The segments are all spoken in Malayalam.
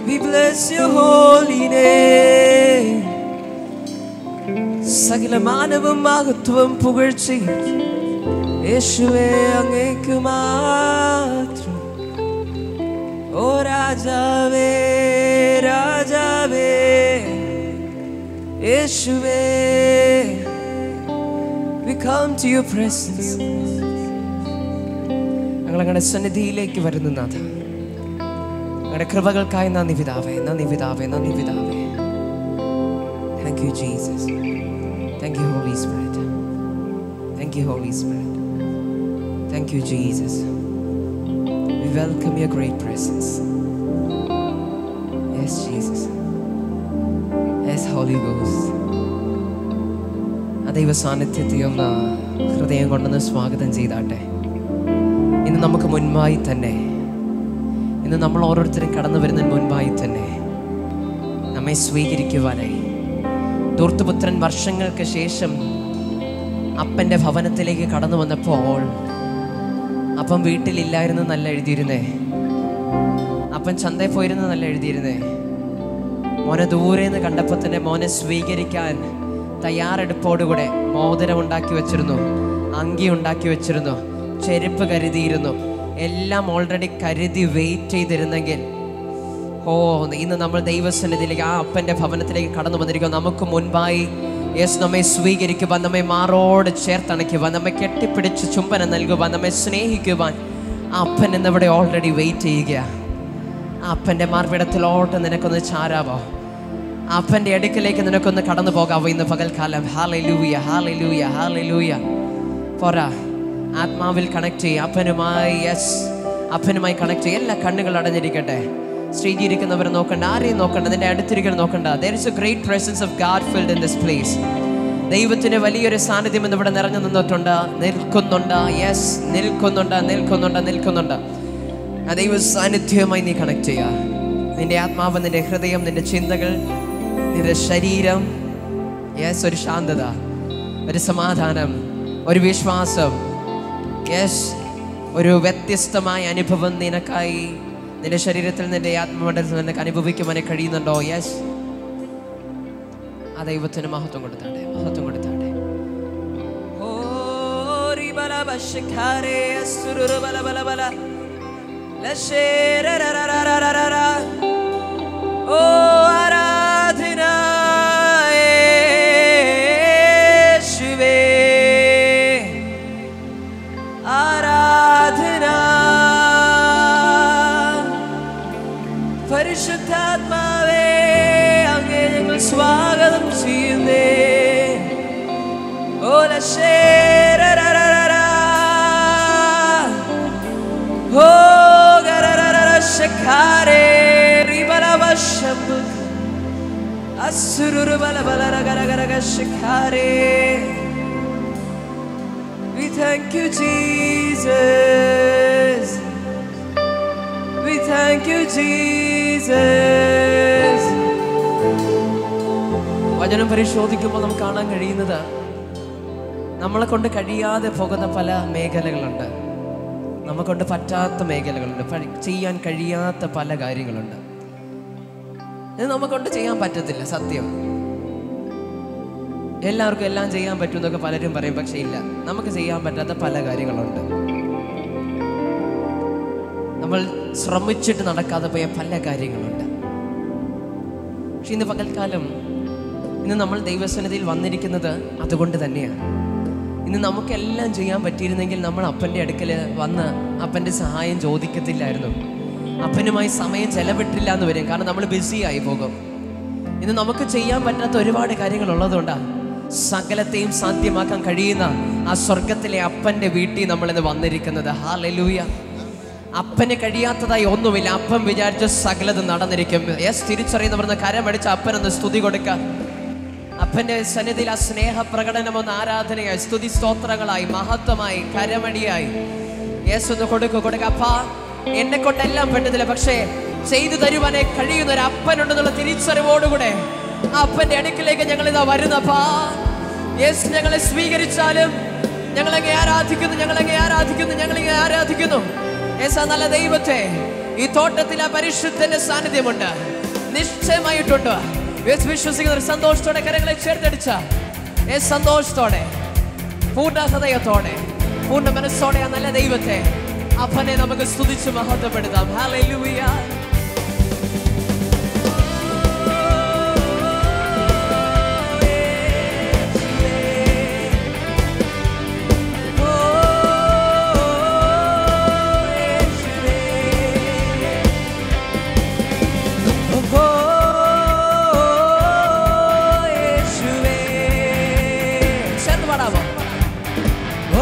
We bless your holy name. സകല മാനവും മഹത്വം പുകഴ്ചയും യേശുവേ അങ്ങേക്ക് മാത്രം ഓ രാജാവേ രാജാവേ യേശുവേ We come to your presence. ഞങ്ങൾ അങ്ങയുടെ സന്നിധിയിലേക്ക് വരുന്നു നാഥ അങ്ങയുടെ കൃപകൾക്കായി നന്ദി പിതാവേ നന്ദി പിതാവേ നന്ദി പിതാവേ thank you Jesus thank you holy spirit thank you holy spirit thank you Jesus we welcome your great presence yes Jesus yes holy ഗോസ് ആ ദൈവ സാന്നിധ്യത്തെ ഒന്ന് ഹൃദയം കൊണ്ടൊന്ന് സ്വാഗതം ചെയ്താട്ടെ ഇന്ന് നമുക്ക് മുൻപായി തന്നെ ഇന്ന് നമ്മൾ ഓരോരുത്തരും കടന്നു വരുന്നതിന് മുൻപായി തന്നെ നമ്മെ സ്വീകരിക്കുവാനായി ദൂർത്തുപുത്രൻ വർഷങ്ങൾക്ക് ശേഷം അപ്പൻ്റെ ഭവനത്തിലേക്ക് കടന്നു വന്നപ്പോൾ അപ്പം വീട്ടിലില്ലായിരുന്നു നല്ല എഴുതിയിരുന്നേ അപ്പൻ ചന്തയിൽ പോയിരുന്നു നല്ല എഴുതിയിരുന്നേ മോനെ ദൂരെ നിന്ന് കണ്ടപ്പോൾ തന്നെ മോനെ സ്വീകരിക്കാൻ തയ്യാറെടുപ്പോടുകൂടെ മോതിരം ഉണ്ടാക്കി വെച്ചിരുന്നു അങ്കി ഉണ്ടാക്കി വെച്ചിരുന്നു ചെരുപ്പ് കരുതിയിരുന്നു എല്ലാം ഓൾറെഡി കരുതി വെയിറ്റ് ചെയ്തിരുന്നെങ്കിൽ ഓ ഇന്ന് നമ്മൾ ദൈവസന്നിധിയിലേക്ക് ആ അപ്പൻ്റെ ഭവനത്തിലേക്ക് കടന്നു വന്നിരിക്കും നമുക്ക് മുൻപായി യേസ് നമ്മെ സ്വീകരിക്കുവാൻ നമ്മെ മാറോട് ചേർത്തണയ്ക്കുവാൻ നമ്മെ കെട്ടിപ്പിടിച്ച് ചുംബനം നൽകുവാൻ നമ്മെ സ്നേഹിക്കുവാൻ ആ അപ്പൻ എന്നിവിടെ ഓൾറെഡി വെയിറ്റ് ചെയ്യുക ആ അപ്പൻ്റെ മാർവിടത്തിലോട്ട് നിനക്കൊന്ന് ചാരാവോ ആ അപ്പൻ്റെ അടുക്കലേക്ക് നിനക്കൊന്ന് കടന്നു പോകാവോ ഇന്ന് പകൽക്കാലം ഹാലേ ലൂയ ഹാലേ ലൂയ ഹാലേ ലൂയ പോരാ ആത്മാവിൽ കണക്ട് ചെയ്യുക അപ്പനുമായി യെസ് അപ്പനുമായി കണക്ട് ചെയ്യുക എല്ലാ കണ്ണുകൾ അടഞ്ഞിരിക്കട്ടെ സ്റ്റേജിൽ ഇരിക്കുന്നവർ നോക്കണ്ട ആരെയും നോക്കണ്ട നിന്റെ അടുത്തിരിക്കുന്ന നോക്കണ്ട there is a great presence of God filled in this place ദൈവത്തിന് വലിയൊരു സാന്നിധ്യം ഇന്ന് ഇവിടെ നിറഞ്ഞു നിന്നിട്ടുണ്ട് നിൽക്കുന്നുണ്ട് യെസ് നിൽക്കുന്നുണ്ട് നിൽക്കുന്നുണ്ട് നിൽക്കുന്നുണ്ട് ആ ദൈവ സാന്നിധ്യവുമായി നീ കണക്ട് ചെയ്യുക നിന്റെ ആത്മാവ് നിന്റെ ഹൃദയം നിന്റെ ചിന്തകൾ നിന്റെ ശരീരം യെസ് ഒരു ശാന്തത ഒരു സമാധാനം ഒരു വിശ്വാസം യെസ് ഒരു വ്യത്യസ്തമായ അനുഭവം നിനക്കായി നിന്റെ ശരീരത്തിൽ നിന്റെ ആത്മമണ്ഡലത്തിൽ നിനക്ക് അനുഭവിക്കുവാൻ കഴിയുന്നുണ്ടോ യെസ് ആ ദൈവത്തിന് മഹത്വം കൊടുത്താട്ടെ മഹത്വം കൊടുത്താട്ടെ ഓ റിബല ബശഖാരേ അസുരുര ബല ബല ബല ലശേരരരരരരര. ഓ ആരാധന യേശുവേ ആരാധന പരിശുദ്ധാത്മാവേ അങ്ങേ ഞങ്ങൾ സ്വാഗതം ചെയ്യുന്നേ ഓ ലശേരരരരര. ഓ ഗരരരര ശഖാരേ റിബലവശംബു. അസുരുരു ബലബലരഗരഗരഗ ശഖാരേ. We thank you, Jesus. We thank you, Jesus. വചനം പരിശോധിക്കുമ്പോൾ നമുക്ക് കാണാൻ കഴിയുന്നത് നമ്മളെ കൊണ്ട് കഴിയാതെ പോകുന്ന പല മേഖലകളുണ്ട് നമ്മെ കൊണ്ട് പറ്റാത്ത മേഖലകളുണ്ട് പ- ചെയ്യാൻ കഴിയാത്ത പല കാര്യങ്ങളുണ്ട് ഇത് നമ്മെ കൊണ്ട് ചെയ്യാൻ പറ്റത്തില്ല സത്യം എല്ലാവർക്കും എല്ലാം ചെയ്യാൻ പറ്റുമെന്നൊക്കെ പലരും പറയും പക്ഷേ ഇല്ല നമുക്ക് ചെയ്യാൻ പറ്റാത്ത പല കാര്യങ്ങളുണ്ട് നമ്മൾ ശ്രമിച്ചിട്ട് നടക്കാതെ പോയ പല കാര്യങ്ങളുണ്ട് പക്ഷെ ഇന്ന് പകൽക്കാലം ഇന്ന് നമ്മൾ ദൈവസന്നിധിയിൽ വന്നിരിക്കുന്നത് അതുകൊണ്ട് തന്നെയാണ് ഇന്ന് നമുക്കെല്ലാം ചെയ്യാൻ പറ്റിയിരുന്നെങ്കിൽ നമ്മൾ അപ്പൻ്റെ അടുക്കൽ വന്ന് അപ്പൻ്റെ സഹായം ചോദിക്കത്തില്ലായിരുന്നു അപ്പനുമായി സമയം ചെലവിട്ടില്ല എന്ന് വരും കാരണം നമ്മൾ ബിസി ആയി പോകും ഇന്ന് നമുക്ക് ചെയ്യാൻ പറ്റാത്ത ഒരുപാട് കാര്യങ്ങൾ ഉള്ളതുകൊണ്ടാണ് സകലത്തെയും സാധ്യമാക്കാൻ കഴിയുന്ന ആ സ്വർഗത്തിലെ അപ്പൻ്റെ വീട്ടിൽ നമ്മൾ ഇന്ന് വന്നിരിക്കുന്നത് ഹാലലൂയ അപ്പന് കഴിയാത്തതായി ഒന്നുമില്ല അപ്പൻ വിചാരിച്ച സകലത് നടന്നിരിക്കും യെസ് തിരിച്ചറിയുന്നവർന്ന് കരമടിച്ച് അപ്പനൊന്ന് സ്തുതി കൊടുക്കാം അപ്പന്റെ സന്നിധിയിൽ ആ സ്നേഹ പ്രകടനം ഒന്ന് ആരാധനയായി സ്തുതി സ്തോത്രങ്ങളായി മഹത്വമായി കരമടിയായി യേശു ഒന്ന് കൊടുക്കുക കൊടുക്കുക അപ്പാ എന്നെ കൊണ്ടെല്ലാം പറ്റത്തില്ല പക്ഷേ ചെയ്തു തരുവാനേ കഴിയുന്ന ഒരു അപ്പനുണ്ടെന്നുള്ള തിരിച്ചറിവോടുകൂടെ ആ അപ്പന്റെ അടുക്കിലേക്ക് ഞങ്ങൾ ഇതാ വരുന്നപ്പാ യേശു ഞങ്ങളെ സ്വീകരിച്ചാലും ഞങ്ങളെങ്ങനെ ആരാധിക്കുന്നു ഞങ്ങളെങ്ങനെ ആരാധിക്കുന്നു ഞങ്ങളെങ്ങനെ ആരാധിക്കുന്നു യേശു നല്ല ദൈവത്തെ ഈ തോട്ടത്തിൽ ആ പരിശുദ്ധന്റെ സാന്നിധ്യമുണ്ട് നിശ്ചയമായിട്ടുണ്ട് യേശു വിശ്വസിക്കുന്ന ഒരു സന്തോഷത്തോടെ കരങ്ങളെ ചേർത്തടിച്ച യേശു സന്തോഷത്തോടെ പൂർണ്ണ ഹൃദയത്തോടെ പൂർണ്ണ മനസ്സോടെ ആ നല്ല ദൈവത്തെ അപ്പനെ നമുക്ക് സ്തുതിച്ച് മഹത്വപ്പെടുത്താം ഹല്ലേലൂയ ചേർന്ന് പാടാമോ ഓ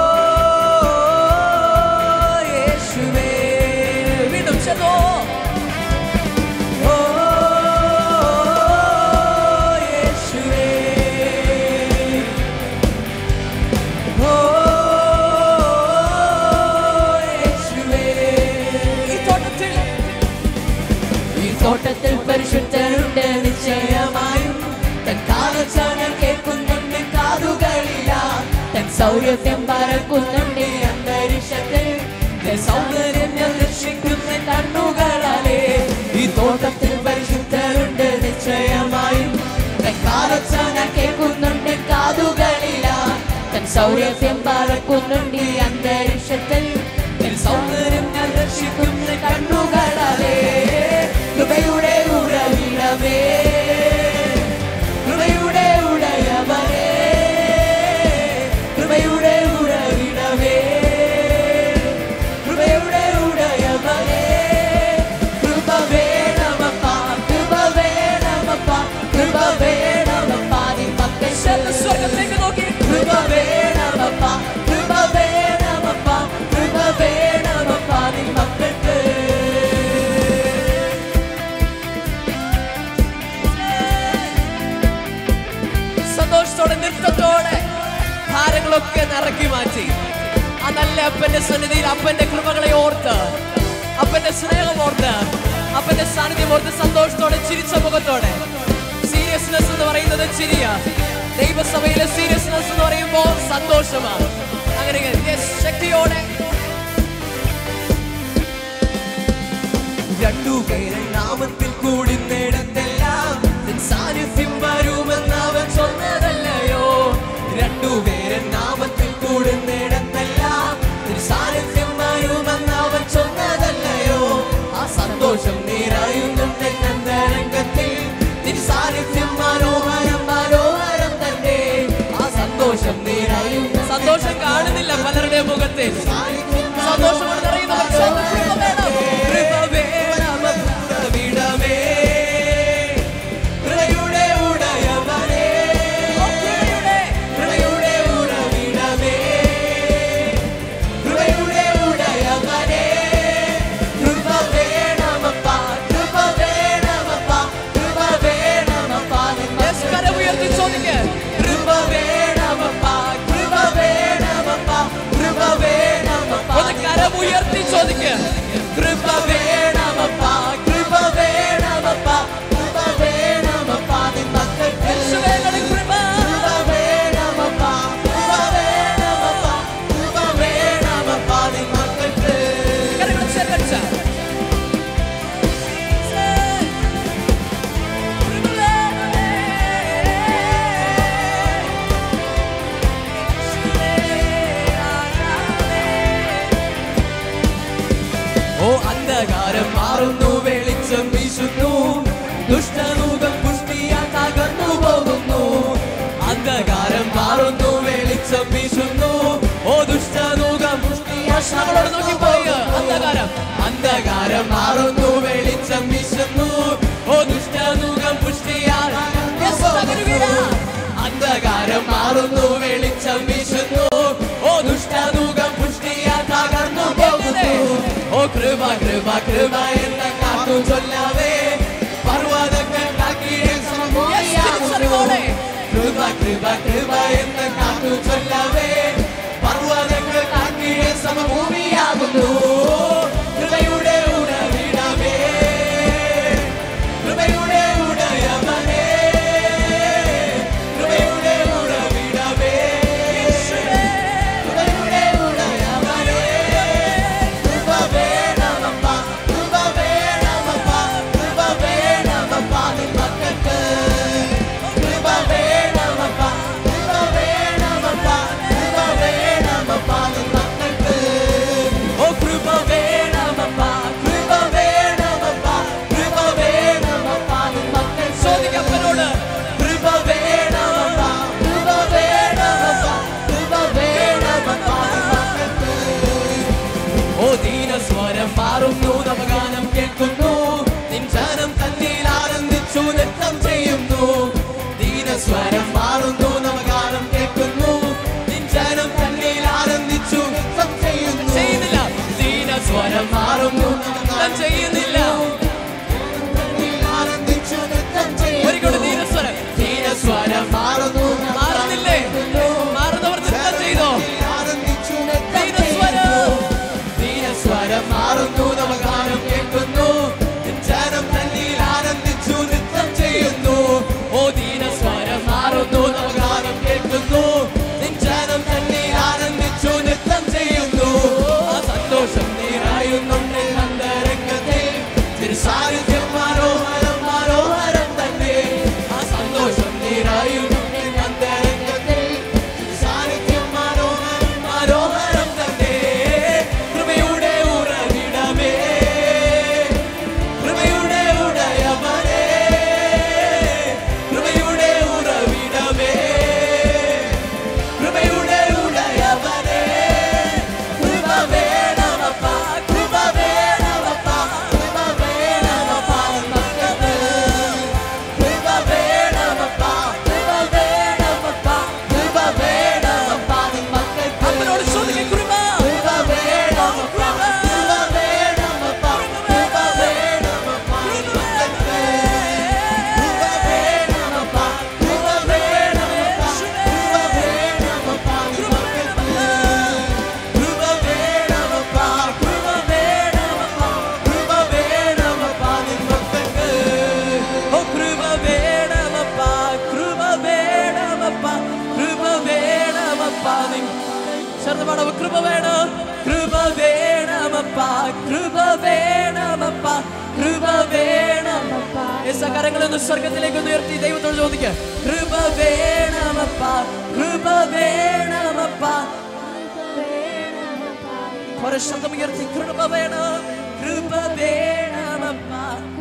യേശുവേ വീണ്ടും ചെന്നോ ഓ യേശുവേ ഓ യേശുവേ ഈ തോട്ടത്തിൽ ഈ തോട്ടത്തിൽ പരിശുദ്ധരുണ്ട് നിശ്ചയമായും തൻ കാലച്ചാനം കേൾക്കുന്നുണ്ട് കാതുകളില്ല തൻ സൗരഭ്യം പറക്കുന്നുണ്ട് അന്തരീക്ഷത്തിൽ തൻ സൗന്ദര്യം ദർശിക്കുന്ന കണ്ണുകളാലേ ഈ തോട്ടത്തിൽ പരിശുദ്ധരുണ്ട് നിശ്ചയമായും തൻ കാലച്ചാനം കേൾക്കുന്നുണ്ട് കാതുകളില്ല തൻ സൗരഭ്യം പറക്കുന്നുണ്ട് ഈ അന്തരീക്ഷത്തിൽ തൻ സൗന്ദര്യം ഞാൻ ദർശിക്കുന്ന കണ്ണുകളാലേ കൃപയുടെ ഉറവിടമേ കൃപയുടെ ഉടയവനേ കൃപയുടെ ഉറവിടമേ കൃപയുടെ ഉടയവനേ കൃപ വേണമപ്പാ കൃപ വേണമപ്പാ കൃപ വേണമപ്പാ നീ പക്കൽ സ്വർഗത്തേക്ക് നോക്കി കൃപ വേണമപ്പാ കൃപ വേണമപ്പാ കൃപ വേണമപ്പാ നീ മക്കൾക്ക് സന്തോഷത്തോടെ നൃത്തത്തോടെ ഭാരങ്ങളൊക്കെ നിറക്കി മാറ്റി ആ നല്ല അപ്പന്റെ സന്നിധിയിൽ അപ്പന്റെ കൃപകളെ ഓർത്ത് അപ്പന്റെ സ്നേഹം ഓർത്ത് അപ്പന്റെ സാന്നിധ്യം ഓർത്ത് സന്തോഷത്തോടെ ചിരിച്ച മുഖത്തോടെ സീരിയസ്നെസ് എന്ന് പറയുന്നത് ചിരിയ ദൈവസഭയിലെ സീരിയസ്നെസ് എന്ന് പറയുമ്പോൾ സന്തോഷമാണ് അങ്ങനെ yes, ശക്തിയോടെ രണ്ടുപേരെ നാമത്തിൽ കൂടി നേടത്തെല്ലാം നിൻ സാന്നിധ്യം വരുമെന്ന് അവൻ சொன்னതല്ലയോ രണ്ടുപേരെ നാമത്തിൽ കൂടി നേടത്തെല്ലാം നിൻ സാന്നിധ്യം വരുമെന്ന് അവൻ சொன்னതല്ലയോ ആ സന്തോഷം നിറയുന്നുണ്ട് നന്ദരംഗത്തിൽ നിൻ സാന്നിധ്യം മനോഹരം മനോഹരം തന്നെ ആ സന്തോഷം നിറയുന്ന സന്തോഷം കാണുന്നില്ല പലരുടെ മുഖത്തിൽ സന്തോഷം കൊണ്ട് നിറയുന്നവർ ചേർന്ന് കൃപ വേണം. കൃപ വേണം. വിടമേ കൃപയുടെ ഉടയവനേ കൃപയുടെ ഉറവിടമേ കൃപയുടെ ഉടയവനേ കൃപ വേണമപ്പാ കൃപ വേണമപ്പാ കൃപ വേണമപ്പാ Yes, കരമുയർത്തി ചോദിക്ക്. കൃപ വേണമപ്പാ കൃപ വേണമപ്പാ കൃപ വേണമപ്പാ ഒന്ന് കരമുയർത്തി ചോദിക്ക് കൃപ വേണമപ്പാ കൃപ വേണമപ്പാ കൃപ വേണമപ്പാ നിൻ മക്കൾക്ക് യേശുവേയുടെ കൃപ കൃപ വേണമപ്പാ കൃപ വേണമപ്പാ കൃപ വേണമപ്പാ നിൻ മക്കൾക്ക് കരങ്ങൾ ചേർക്കടിച്ച. കൃപ വേണമേ. ഓ അന്ധകാരം മാറുന്നു വെളിച്ചം വീശുന്നു ദുഷ്ടമുഖം പുഷ്ടിയാ തകർന്നു പോകുന്നു അന്ധകാരം മാറുന്നു വെളിച്ചം വീശുന്നു ഓ ദുഷ്ടമുഖം പുഷ്ടിയാ നമ്മളോട് നോക്കി പറയുക അന്ധകാരം അന്ധകാരം മാറുന്നു വെളിച്ചം വീശുന്നു ഓ ദുഷ്ടമുഖം പുഷ്ടിയാ Yes, തകരുകയില്ല. അന്ധകാരം മാറുന്നു വെളിച്ചം വീശുന്നു ഓ ദുഷ്ടമുഖം പുഷ്ടിയാ തകർന്നു പോകുന്നു ഓ കൃപ കൃപ കൃപ എന്ന കാത്തു ചൊല്ലാവേ പർവ്വതങ്ങൾ കാക്കിയെ തിരിച്ചറിവോടെ. കൃപ കൃപ കൃപ എന്ന് കാത്തു ചൊല്ലാവേ പർവ്വതങ്ങൾ കാക്കിയെ സമഭൂമിയാകുന്നു കൃപയുടെ ഉടവിടമേ കൃപയുടെ ഉടയവനേ കൃപയുടെ ഉടവിടമേ കൃപയുടെ ഉടയവനേ കൃപ പാടാം കൃപ വേണം കൃപ വേണമപ്പ കൃപ വേണമപ്പ കൃപ വേണമപ്പ യേശ കരങ്ങളൊന്ന് സ്വർഗത്തിലേക്ക് ഒന്ന് ഉയർത്തി ദൈവത്തോട് ചോദിക്കുക കൃപ വേണമപ്പ കൃപ വേണമപ്പ ഒരു ശബ്ദം ഉയർത്തി കൃപ വേണം കൃപ വേണമപ്പ